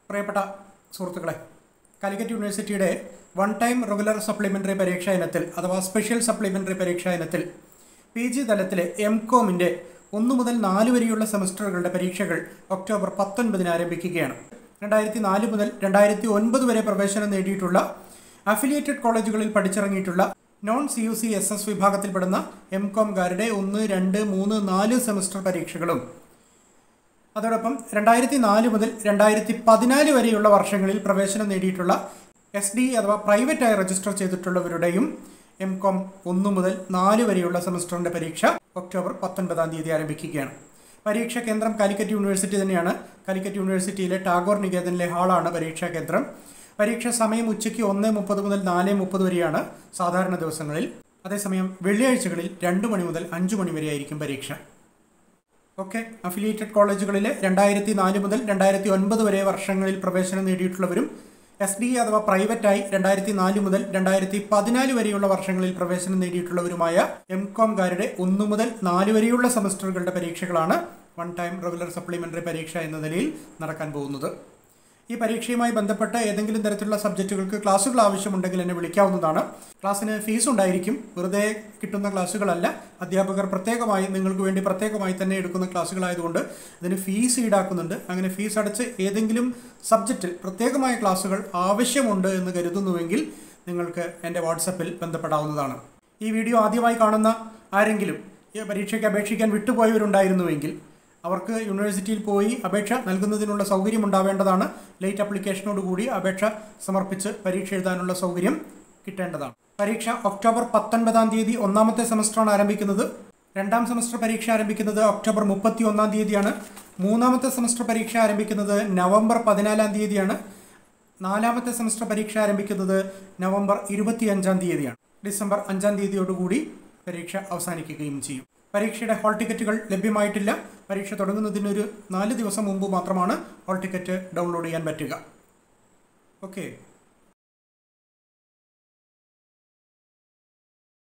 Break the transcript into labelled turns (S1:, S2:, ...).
S1: പ്രിയപ്പെട്ട സുഹൃത്തുക്കളെ കാലിക്കറ്റ് യൂണിവേഴ്സിറ്റിയുടെ വൺ ടൈം റെഗുലർ സപ്ലിമെൻ്ററി പരീക്ഷാ ഇനത്തിൽ അഥവാ സ്പെഷ്യൽ സപ്ലിമെൻ്ററി പരീക്ഷാ ഇനത്തിൽ പി ജി തലത്തിലെ എം കോമിൻ്റെ ഒന്ന് മുതൽ നാല് വരെയുള്ള സെമസ്റ്ററുകളുടെ പരീക്ഷകൾ ഒക്ടോബർ പത്തൊൻപതിന് ആരംഭിക്കുകയാണ് രണ്ടായിരത്തി നാല് മുതൽ രണ്ടായിരത്തി ഒൻപത് വരെ പ്രവേശനം നേടിയിട്ടുള്ള അഫിലിയേറ്റഡ് കോളേജുകളിൽ പഠിച്ചിറങ്ങിയിട്ടുള്ള non C U C S S വിഭാഗത്തിൽപ്പെടുന്ന എം കോംകാരുടെ ഒന്ന് രണ്ട് മൂന്ന് നാല് സെമസ്റ്റർ പരീക്ഷകളും അതോടൊപ്പം രണ്ടായിരത്തി നാല് മുതൽ രണ്ടായിരത്തി പതിനാല് വരെയുള്ള വർഷങ്ങളിൽ പ്രവേശനം നേടിയിട്ടുള്ള എസ് ഡി അഥവാ പ്രൈവറ്റായി രജിസ്റ്റർ ചെയ്തിട്ടുള്ളവരുടെയും എം കോം ഒന്ന് മുതൽ നാല് വരെയുള്ള സെമസ്റ്ററിൻ്റെ പരീക്ഷ ഒക്ടോബർ പത്തൊൻപതാം തീയതി ആരംഭിക്കുകയാണ് പരീക്ഷ കേന്ദ്രം കാലിക്കറ്റ് യൂണിവേഴ്സിറ്റി തന്നെയാണ് കാലിക്കറ്റ് യൂണിവേഴ്സിറ്റിയിലെ ടാഗോർ നികേതനിലെ ഹാളാണ് പരീക്ഷാ കേന്ദ്രം പരീക്ഷ സമയം ഉച്ചയ്ക്ക് ഒന്ന് മുപ്പത് മുതൽ നാല് മുപ്പത് വരെയാണ് സാധാരണ ദിവസങ്ങളിൽ അതേസമയം വെള്ളിയാഴ്ചകളിൽ രണ്ട് മണി മുതൽ അഞ്ച് മണി വരെയായിരിക്കും പരീക്ഷ ഓക്കെ അഫിലിയേറ്റഡ് കോളേജുകളിലെ രണ്ടായിരത്തി നാല് മുതൽ രണ്ടായിരത്തി ഒൻപത് വരെ വർഷങ്ങളിൽ പ്രവേശനം നേടിയിട്ടുള്ളവരും എസ് ഡി അഥവാ പ്രൈവറ്റായി രണ്ടായിരത്തി നാല് മുതൽ രണ്ടായിരത്തി പതിനാല് വരെയുള്ള വർഷങ്ങളിൽ പ്രവേശനം നേടിയിട്ടുള്ളവരുമായ എം കോംകാരുടെ ഒന്ന് മുതൽ നാല് വരെയുള്ള സെമസ്റ്ററുകളുടെ പരീക്ഷകളാണ് വൺ ടൈം റെഗുലർ സപ്ലിമെൻ്ററി പരീക്ഷ എന്ന നിലയിൽ നടക്കാൻ പോകുന്നത് ഈ പരീക്ഷയുമായി ബന്ധപ്പെട്ട ഏതെങ്കിലും തരത്തിലുള്ള സബ്ജക്റ്റുകൾക്ക് ക്ലാസ്സുകൾ ആവശ്യമുണ്ടെങ്കിൽ എന്നെ വിളിക്കാവുന്നതാണ് ക്ലാസ്സിന് ഫീസ് ഉണ്ടായിരിക്കും വെറുതെ കിട്ടുന്ന ക്ലാസ്സുകളല്ല അധ്യാപകർ പ്രത്യേകമായി നിങ്ങൾക്ക് വേണ്ടി പ്രത്യേകമായി തന്നെ എടുക്കുന്ന ക്ലാസ്സുകളായതുകൊണ്ട് ഇതിന് ഫീസ് ഈടാക്കുന്നുണ്ട് അങ്ങനെ ഫീസ് അടച്ച് ഏതെങ്കിലും സബ്ജക്റ്റിൽ പ്രത്യേകമായ ക്ലാസ്സുകൾ ആവശ്യമുണ്ട് എന്ന് കരുതുന്നുവെങ്കിൽ നിങ്ങൾക്ക് എൻ്റെ വാട്സപ്പിൽ ബന്ധപ്പെടാവുന്നതാണ് ഈ വീഡിയോ ആദ്യമായി കാണുന്ന ആരെങ്കിലും ഈ പരീക്ഷയ്ക്ക് അപേക്ഷിക്കാൻ വിട്ടുപോയവരുണ്ടായിരുന്നുവെങ്കിൽ അവർക്ക് യൂണിവേഴ്സിറ്റിയിൽ പോയി അപേക്ഷ നൽകുന്നതിനുള്ള സൗകര്യം ഉണ്ടാവേണ്ടതാണ് ലേറ്റ് അപ്ലിക്കേഷനോട് കൂടി അപേക്ഷ സമർപ്പിച്ച് പരീക്ഷ എഴുതാനുള്ള സൗകര്യം കിട്ടേണ്ടതാണ് പരീക്ഷ ഒക്ടോബർ പത്തൊൻപതാം തീയതി ഒന്നാമത്തെ സെമസ്റ്ററാണ് ആരംഭിക്കുന്നത് രണ്ടാം സെമസ്റ്റർ പരീക്ഷ ആരംഭിക്കുന്നത് ഒക്ടോബർ മുപ്പത്തി ഒന്നാം തീയതിയാണ് മൂന്നാമത്തെ സെമസ്റ്റർ പരീക്ഷ ആരംഭിക്കുന്നത് നവംബർ പതിനാലാം തീയതിയാണ് നാലാമത്തെ സെമസ്റ്റർ പരീക്ഷ ആരംഭിക്കുന്നത് നവംബർ ഇരുപത്തിയഞ്ചാം തീയതിയാണ് ഡിസംബർ അഞ്ചാം തീയതിയോടുകൂടി പരീക്ഷ അവസാനിക്കുകയും ചെയ്യും പരീക്ഷയുടെ ഹാൾ ടിക്കറ്റുകൾ ലഭ്യമായിട്ടില്ല പരീക്ഷ തുടങ്ങുന്നതിനൊരു നാല് ദിവസം മുമ്പ് മാത്രമാണ് ഹാൾ ടിക്കറ്റ് ഡൗൺലോഡ് ചെയ്യാൻ പറ്റുക ഓക്കെ